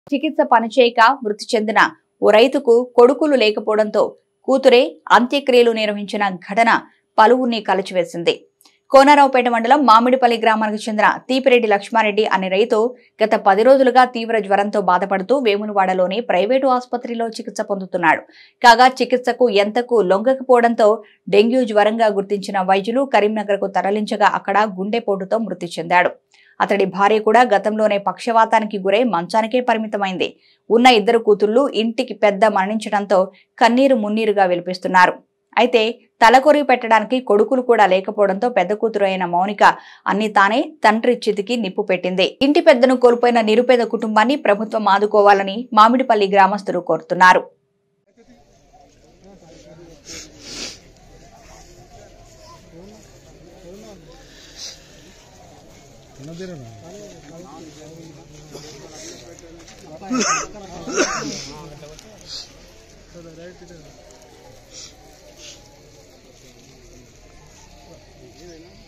చికిత్స పనిచేయక మృతి చెందిన ఓ రైతుకు కొడుకులు లేకపోవడంతో కూతురే అంత్యక్రియలు నిర్వహించిన ఘటన పలువురిని కలిచివేసింది కోనరావుపేట మండలం మామిడిపల్లి గ్రామానికి చెందిన తీపిరెడ్డి లక్ష్మారెడ్డి అనే రైతు గత పది రోజులుగా తీవ్ర జ్వరంతో బాధపడుతూ వేములవాడలోని ప్రైవేటు ఆసుపత్రిలో చికిత్స పొందుతున్నాడు కాగా చికిత్సకు ఎంతకు లొంగకపోవడంతో డెంగ్యూ జ్వరంగా గుర్తించిన వైద్యులు కరీంనగర్కు తరలించగా అక్కడ గుండెపోటుతో మృతి చెందాడు అతడి భార్య కూడా గతంలోనే పక్షవాతానికి గురై మంచానికే పరిమితమైంది ఉన్న ఇద్దరు కూతుళ్లు ఇంటికి పెద్ద మరణించడంతో కన్నీరు మున్నీరుగా విలిపిస్తున్నారు అయితే తలకొరి పెట్టడానికి కొడుకులు కూడా లేకపోవడంతో పెద్ద కూతురు అయిన మౌనిక అన్ని తానే తండ్రి చితికి నిప్పు పెట్టింది ఇంటి పెద్దను కోల్పోయిన నిరుపేద కుటుంబాన్ని ప్రభుత్వం ఆదుకోవాలని మామిడిపల్లి గ్రామస్తులు కోరుతున్నారు